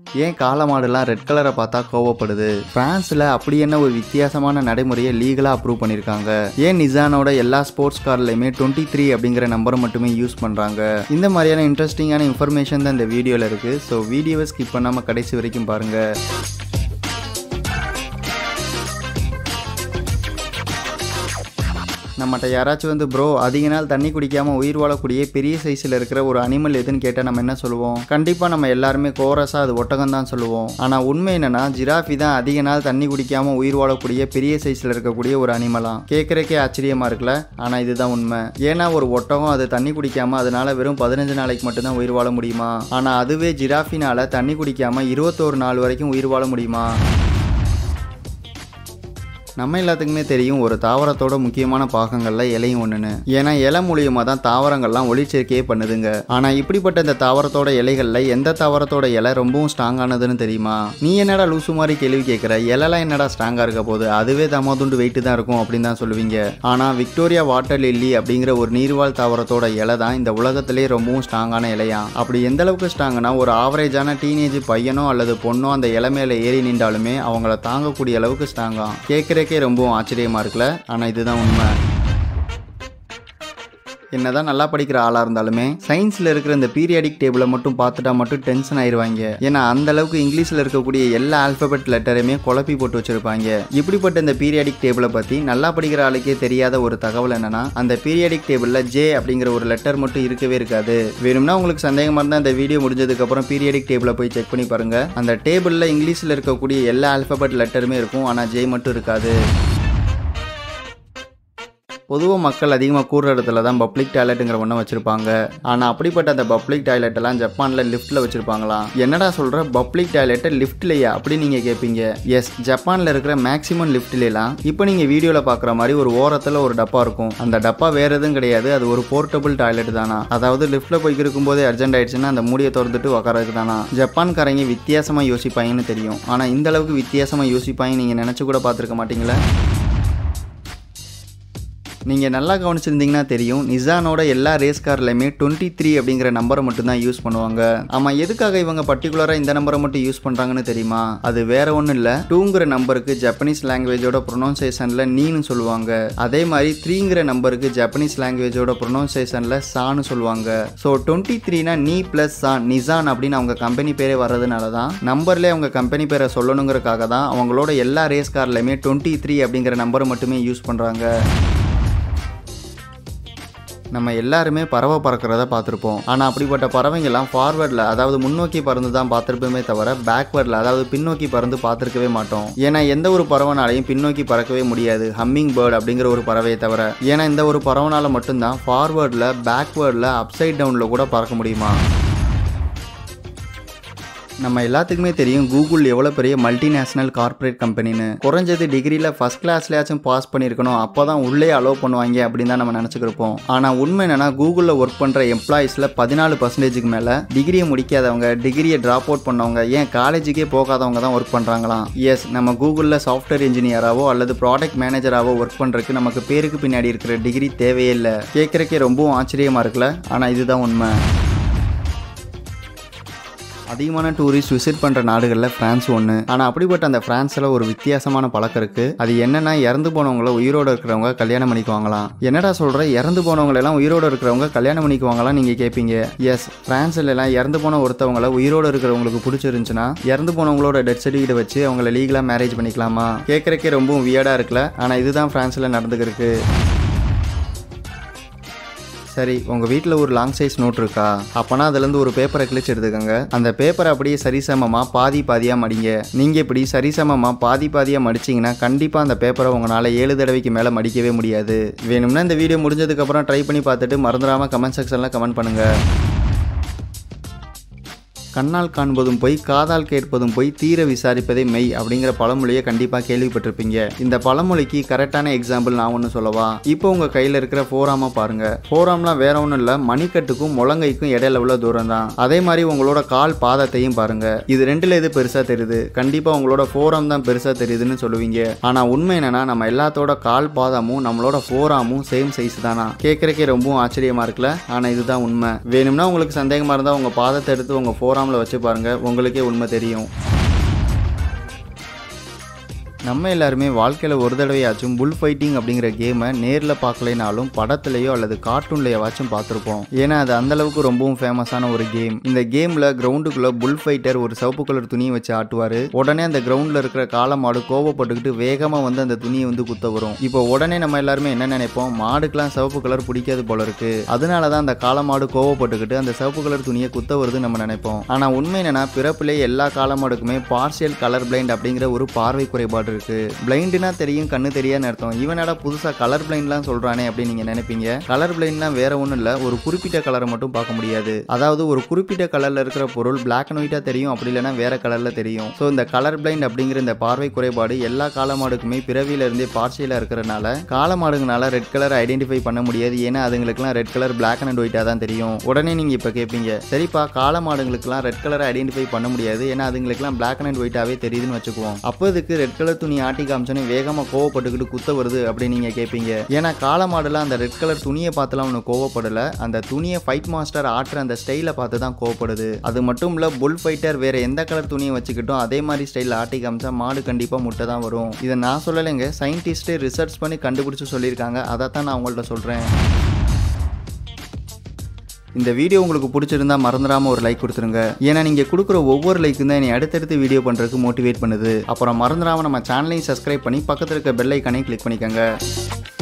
ஏன் காளை மாடுலாம் ரெட் கலரை பார்த்தா கோவப்படுது பிரான்ஸ்ல அப்படி என்ன ஒரு வித்தியாசமான நடைமுறையை லீகலா அப்ரூவ் பண்ணிருக்காங்க ஏன் நிசானோட எல்லா ஸ்போர்ட்ஸ் கார்லயுமே டுவெண்ட்டி த்ரீ அப்படிங்கிற நம்பரை மட்டுமே யூஸ் பண்றாங்க இந்த மாதிரியான இன்ட்ரெஸ்டிங்கான இன்ஃபர்மேஷன் தான் இந்த வீடியோல இருக்கு ஸோ வீடியோவை ஸ்கிப் பண்ணாம கடைசி வரைக்கும் பாருங்க நம்மகிட்ட யாராச்சும் வந்து ப்ரோ அதிக நாள் தண்ணி குடிக்காம உயிர் வாழக்கூடிய பெரிய சைஸில் இருக்கிற ஒரு அனிமல் எதுன்னு கேட்டால் நம்ம என்ன சொல்லுவோம் கண்டிப்பாக நம்ம எல்லாருமே கோரஸாக அது ஒட்டகம் தான் சொல்லுவோம் ஆனால் உண்மை என்னன்னா ஜிராஃபி தான் அதிக நாள் தண்ணி குடிக்காம உயிர் வாழக்கூடிய பெரிய சைஸில் இருக்கக்கூடிய ஒரு அனிமலாம் கேட்குறக்கே ஆச்சரியமா இருக்குல்ல ஆனால் இதுதான் உண்மை ஏன்னா ஒரு ஒட்டகம் அது தண்ணி குடிக்காம அதனால வெறும் பதினஞ்சு நாளைக்கு மட்டும்தான் உயிர் வாழ முடியுமா ஆனால் அதுவே ஜிராஃபினால தண்ணி குடிக்காம இருபத்தோரு நாள் வரைக்கும் உயிர் வாழ முடியுமா நம்ம எல்லாத்துக்குமே தெரியும் ஒரு தாவரத்தோட முக்கியமான பாகங்கள்ல இலையும் ஒண்ணுன்னு ஏன்னா இலை மூலியமா தான் தாவரங்கள்லாம் ஒளிச்சேர்க்கையே பண்ணுதுங்க ஆனா இப்படிப்பட்ட இந்த தாவரத்தோட இலைகள்ல எந்த தாவரத்தோட இலை ரொம்பவும் ஸ்ட்ராங்கானதுன்னு தெரியுமா நீ என்னடா லூசு மாதிரி கேள்வி கேட்குற இலைலாம் என்னடா ஸ்ட்ராங்கா இருக்க போகுது அதுவே தமாதுண்டு வெயிட் தான் இருக்கும் அப்படின்னு தான் சொல்லுவீங்க ஆனா விக்டோரியா வாட்டர் லில்லி அப்படிங்கிற ஒரு நீர்வாழ் தாவரத்தோட இலை தான் இந்த உலகத்திலே ரொம்பவும் ஸ்ட்ராங்கான இலையா அப்படி எந்த அளவுக்கு ஸ்ட்ராங்னா ஒரு ஆவரேஜான டீனேஜ் பையனோ அல்லது பொண்ணோ அந்த இலை மேல ஏறி நின்றாலுமே அவங்கள தாங்கக்கூடிய அளவுக்கு ஸ்ட்ராங்கா கேட்குறக்கே ரொம்பவும் ஆச்சரியமா இருக்குல்ல ஆனா இதுதான் உண்மை என்னதான் நல்லா படிக்கிற ஆளா இருந்தாலுமே சயின்ஸ்ல இருக்கிற இந்த பீரியாடிக் டேபிளை மட்டும் பார்த்துட்டா மட்டும் டென்ஷன் ஆயிருவாங்க ஏன்னா அந்த அளவுக்கு இங்கிலீஷ்ல இருக்கக்கூடிய எல்லா ஆல்பபெட் லெட்டரையுமே குழப்பி போட்டு வச்சிருப்பாங்க இப்படிப்பட்ட இந்த பீரியாடிக் டேபிளை பத்தி நல்லா படிக்கிற ஆளுக்கே தெரியாத ஒரு தகவல் என்னன்னா அந்த பீரியாடிக் டேபிள்ல ஜே அப்படிங்கிற ஒரு லெட்டர் மட்டும் இருக்கவே இருக்காது வேணும்னா உங்களுக்கு சந்தேகமா இருந்தா இந்த வீடியோ முடிஞ்சதுக்கு அப்புறம் பீரியாடிக் டேபிளை போய் செக் பண்ணி பாருங்க அந்த டேபிள்ல இங்கிலீஷ்ல இருக்கக்கூடிய எல்லா ஆல்பபெட் லெட்டருமே இருக்கும் ஆனா ஜே மட்டும் இருக்காது பொதுவாக மக்கள் அதிகமாக கூடுற இடத்துல தான் பப்ளிக் டாய்லெட்டுங்கிற ஒன்றை வச்சுருப்பாங்க ஆனால் அப்படிப்பட்ட அந்த பப்ளிக் டாய்லெட்டெல்லாம் ஜப்பானில் லிஃப்ட்டில் வச்சுருப்பாங்களாம் என்னடா சொல்கிற பப்ளிக் டாய்லெட்டை லிஃப்ட்லையா அப்படி நீங்கள் கேட்பீங்க எஸ் ஜப்பானில் இருக்கிற மேக்ஸிமம் லிஃப்ட்லாம் இப்போ நீங்கள் வீடியோவில் பார்க்குற மாதிரி ஒரு ஓரத்தில் ஒரு டப்பா இருக்கும் அந்த டப்பா வேறு எதுவும் கிடையாது அது ஒரு போர்ட்டபிள் டாய்லெட் தானா அதாவது லிஃப்ட்டில் போய் இருக்கும்போதே அர்ஜென்ட் ஆயிடுச்சுன்னா அந்த மூடியை திறந்துட்டு உட்காரதுக்கு தானா ஜப்பான்காரங்க வித்தியாசமாக யோசிப்பாங்கன்னு தெரியும் ஆனால் இந்த அளவுக்கு வித்தியாசமாக யோசிப்பாங்க நீங்கள் நினச்சி கூட பார்த்துருக்க மாட்டீங்களா நீங்கள் நல்லா கவனிச்சிருந்தீங்கன்னா தெரியும் நிசானோட எல்லா ரேஸ் கார்லையுமே டுவெண்ட்டி த்ரீ அப்படிங்கிற நம்பரை மட்டும்தான் யூஸ் பண்ணுவாங்க ஆமாம் எதுக்காக இவங்க பர்டிகுலராக இந்த நம்பரை மட்டும் யூஸ் பண்ணுறாங்கன்னு தெரியுமா அது வேற ஒன்றும் இல்லை டூங்கிற நம்பருக்கு ஜப்பனீஸ் லாங்குவேஜோட ப்ரொனவுன்சேஷனில் நீன்னு சொல்லுவாங்க அதே மாதிரி த்ரீங்கிற நம்பருக்கு ஜப்பனீஸ் லாங்குவேஜோட ப்ரொனவுன்சேஷனில் சான்னு சொல்லுவாங்க ஸோ டுவெண்ட்டி த்ரீனா நீ ப்ளஸ் சான் நிசான் அப்படின்னு அவங்க கம்பெனி பேரே வர்றதுனால தான் நம்பர்லேயே அவங்க கம்பெனி பேரை சொல்லணுங்கிறக்காக தான் அவங்களோட எல்லா ரேஸ் கார்லையுமே டுவெண்ட்டி த்ரீ அப்படிங்கிற நம்பரை மட்டுமே யூஸ் பண்ணுறாங்க நம்ம எல்லாருமே பறவை பறக்கிறத பார்த்துருப்போம் ஆனால் அப்படிப்பட்ட பறவைங்கெல்லாம் ஃபார்வர்டில் அதாவது முன்னோக்கி பறந்து தான் பார்த்துருப்போமே தவிர பேக்வேர்டில் அதாவது பின்னோக்கி பறந்து பார்த்துருக்கவே மாட்டோம் ஏன்னா எந்த ஒரு பறவைனாலையும் பின்னோக்கி பறக்கவே முடியாது ஹம்மிங் பேர்ட் அப்படிங்கிற ஒரு பறவையை தவிர ஏன்னா இந்த ஒரு பறவைனால மட்டும்தான் ஃபார்வர்டில் பேக்வேர்டில் அப்சைட் டவுனில் கூட பறக்க முடியுமா நம்ம எல்லாத்துக்குமே தெரியும் கூகுள் எவ்வளோ பெரிய மல்டிநேஷனல் கார்ப்பரேட் கம்பெனின்னு குறைஞ்சது டிகிரியில் ஃபஸ்ட் கிளாஸ்லயாச்சும் பாஸ் பண்ணியிருக்கணும் அப்போ தான் உள்ளே அலோவ் பண்ணுவாங்க அப்படின்னு தான் நம்ம நினச்சிக்கிருப்போம் ஆனால் உண்மை என்னன்னா கூகுளில் ஒர்க் பண்ணுற எம்ப்ளாயிஸில் பதினாலு பர்சன்டேஜுக்கு மேலே டிகிரியை முடிக்காதவங்க டிகிரியை ட்ராப் அவுட் பண்ணவங்க ஏன் காலேஜுக்கே போகாதவங்க தான் ஒர்க் பண்ணுறாங்களாம் எஸ் நம்ம கூகுளில் சாஃப்ட்வேர் இன்ஜினியராகவோ அல்லது ப்ராடக்ட் மேனேஜராகவோ ஒர்க் பண்ணுறதுக்கு நமக்கு பேருக்கு பின்னாடி இருக்கிற டிகிரி தேவையே இல்லை கேட்குறக்கே ரொம்பவும் ஆச்சரியமாக இருக்குல்ல ஆனால் இதுதான் உண்மை அதிகமான டூரிஸ்ட் விசிட் பண்ணுற நாடுகளில் ஃப்ரான்ஸ் ஒன்று ஆனால் அப்படிப்பட்ட அந்த ஃப்ரான்ஸில் ஒரு வித்தியாசமான பழக்கம் இருக்குது அது என்னன்னா இறந்து போனவங்கள உயிரோடு இருக்கிறவங்க கல்யாணம் பண்ணிக்குவாங்களாம் என்னடா சொல்கிற இறந்து போனவங்க எல்லாம் உயிரோடு இருக்கிறவங்க கல்யாணம் பண்ணிக்குவாங்களாம் நீங்கள் கேட்பீங்க எஸ் ஃப்ரான்ஸில் எல்லாம் இறந்து போன ஒருத்தவங்கள உயிரோடு இருக்கிறவங்களுக்கு பிடிச்சிருந்துச்சுன்னா இறந்து போனவங்களோட டெத் சர்டிஃபிகேட் வச்சு அவங்கள லீகலாக மேரேஜ் பண்ணிக்கலாமா கேட்குறக்கே ரொம்பவும் வியர்டாக இருக்குல்ல ஆனால் இதுதான் ஃப்ரான்ஸில் நடந்துக்கிருக்கு சரி உங்கள் வீட்டில் ஒரு லாங் சைஸ் நோட் இருக்கா அப்போனா அதுலேருந்து ஒரு பேப்பரை கிழிச்சு எடுத்துக்கோங்க அந்த பேப்பரை அப்படியே சரிசமமாக பாதி பாதியாக மடிங்க நீங்கள் இப்படி சரிசமமாக பாதி பாதியாக மடிச்சிங்கன்னா கண்டிப்பாக அந்த பேப்பரை உங்களால் ஏழு தடவைக்கு மேலே மடிக்கவே முடியாது வேணும்னா இந்த வீடியோ முடிஞ்சதுக்கப்புறம் ட்ரை பண்ணி பார்த்துட்டு மறந்துடாமல் கமெண்ட் செக்ஷனில் கமெண்ட் பண்ணுங்கள் கண்ணால் காண்பதும் பொய் காதால் கேட்பதும் பொய் தீர விசாரிப்பதே மெய் அப்படிங்கிற பழமொழியை கண்டிப்பாக கேள்விப்பட்டிருப்பீங்க இந்த பழமொழிக்கு கரெக்டான எக்ஸாம்பிள் நான் ஒன்று சொல்லவா இப்போ உங்கள் கையில் இருக்கிற ஃபோராமை பாருங்க ஃபோராம்லாம் வேற ஒன்றும் இல்லை மணிக்கட்டுக்கும் முழங்கைக்கும் இடையில உள்ள தூரம் தான் அதே மாதிரி உங்களோட கால் பாதத்தையும் பாருங்க இது ரெண்டுல எது பெருசாக தெரியுது கண்டிப்பாக உங்களோட ஃபோராம் தான் பெருசாக தெரியுதுன்னு சொல்லுவீங்க ஆனால் உண்மை என்னன்னா நம்ம எல்லாத்தோட கால் பாதமும் நம்மளோட ஃபோராமும் சேம் சைஸ் தானா கேட்குறக்கே ரொம்பவும் ஆச்சரியமா இருக்குல்ல ஆனால் இதுதான் உண்மை வேணும்னா உங்களுக்கு சந்தேகமாக இருந்தால் உங்கள் பாதத்தை எடுத்து உங்கள் ஃபோராம் ஃபார்மில் வச்சு பாருங்கள் உங்களுக்கே உண்மை தெரியும் நம்ம எல்லாருமே வாழ்க்கையில் ஒரு தடவையாச்சும் புல் ஃபைட்டிங் அப்படிங்கிற கேமை நேரில் பார்க்கலைனாலும் படத்துலையோ அல்லது கார்ட்டூன்லையோவாச்சும் பார்த்துருப்போம் ஏன்னா அது அந்த அளவுக்கு ரொம்பவும் ஃபேமஸான ஒரு கேம் இந்த கேமில் கிரவுண்டுக்குள்ளே புல் ஃபைட்டர் ஒரு சிவப்பு கலர் துணியை வச்சு ஆட்டுவார் உடனே அந்த கிரவுண்டில் இருக்கிற காளை மாடு கோவப்பட்டுக்கிட்டு வேகமாக வந்து அந்த துணியை வந்து குத்த வரும் இப்போ உடனே நம்ம எல்லாருமே என்ன நினைப்போம் மாடுக்கெல்லாம் சிவப்பு கலர் பிடிக்காது போல இருக்கு அதனால தான் அந்த காளை மாடு கோவப்பட்டுக்கிட்டு அந்த சிவப்பு கலர் துணியை குத்த வருது நம்ம நினைப்போம் ஆனால் உண்மை என்னன்னா பிறப்பிலே எல்லா காளை மாடுக்குமே பார்ஷியல் கலர் பிளைண்ட் அப்படிங்கிற ஒரு பார்வை குறைபாடு இருக்கு பிளைண்டுனா தெரியும் கண்ணு தெரியாதுன்னு அர்த்தம் இவனடா புதுசா கலர் பிளைண்ட்லாம் சொல்றானே அப்படின்னு நீங்க நினைப்பீங்க கலர் பிளைண்ட்னா வேற ஒன்றும் இல்லை ஒரு குறிப்பிட்ட கலரை மட்டும் பார்க்க முடியாது அதாவது ஒரு குறிப்பிட்ட கலர்ல இருக்கிற பொருள் பிளாக் அண்ட் ஒயிட்டா தெரியும் அப்படி இல்லைன்னா வேற கலர்ல தெரியும் ஸோ இந்த கலர் பிளைண்ட் அப்படிங்கிற இந்த பார்வை குறைபாடு எல்லா காளை மாடுக்குமே பிறவியில இருந்தே பார்ஷியலா இருக்கிறனால காளை மாடுங்கனால ரெட் கலர் ஐடென்டிஃபை பண்ண முடியாது ஏன்னா அதுங்களுக்குலாம் ரெட் கலர் பிளாக் அண்ட் ஒயிட்டா தான் தெரியும் உடனே நீங்க இப்ப கேட்பீங்க சரிப்பா காளை மாடுங்களுக்குலாம் ரெட் கலர் ஐடென்டிஃபை பண்ண முடியாது ஏன்னா அதுங்களுக்குலாம் பிளாக் அண்ட் ஒயிட்டாவே தெரியுதுன்னு வச்சுக்குவோம் அப்போ இதுக்கு ரெட் கலர் துணி ஆட்டி காமிச்சோன்னே வேகமாக கோவப்பட்டுக்கிட்டு குத்த வருது அப்படின்னு நீங்கள் கேட்பீங்க ஏன்னா காளை மாடுல அந்த ரெட் கலர் துணியை பார்த்துலாம் ஒன்று கோவப்படலை அந்த துணியை ஃபைட் மாஸ்டர் ஆட்டுற அந்த ஸ்டைலை பார்த்து தான் கோவப்படுது அது மட்டும் இல்லை புல் ஃபைட்டர் வேற எந்த கலர் துணியை வச்சுக்கிட்டும் அதே மாதிரி ஸ்டைலில் ஆட்டி காமிச்சா மாடு கண்டிப்பாக முட்டை தான் வரும் இதை நான் சொல்லலைங்க சயின்டிஸ்ட்டு ரிசர்ச் பண்ணி கண்டுபிடிச்சு சொல்லியிருக்காங்க அதை தான் நான் உங்கள்கிட்ட சொல்கிறேன் இந்த வீடியோ உங்களுக்கு பிடிச்சிருந்தா மறந்துடாம ஒரு லைக் கொடுத்துருங்க ஏன்னா நீங்க கொடுக்குற ஒவ்வொரு லைக்கும் தான் என்னை அடுத்தடுத்து வீடியோ பண்றதுக்கு மோட்டிவேட் பண்ணுது அப்புறம் மறந்துடாம நம்ம சேனலையும் சப்ஸ்கிரைப் பண்ணி பக்கத்தில் இருக்க பெல் ஐக்கானையும் கிளிக் பண்ணிக்கோங்க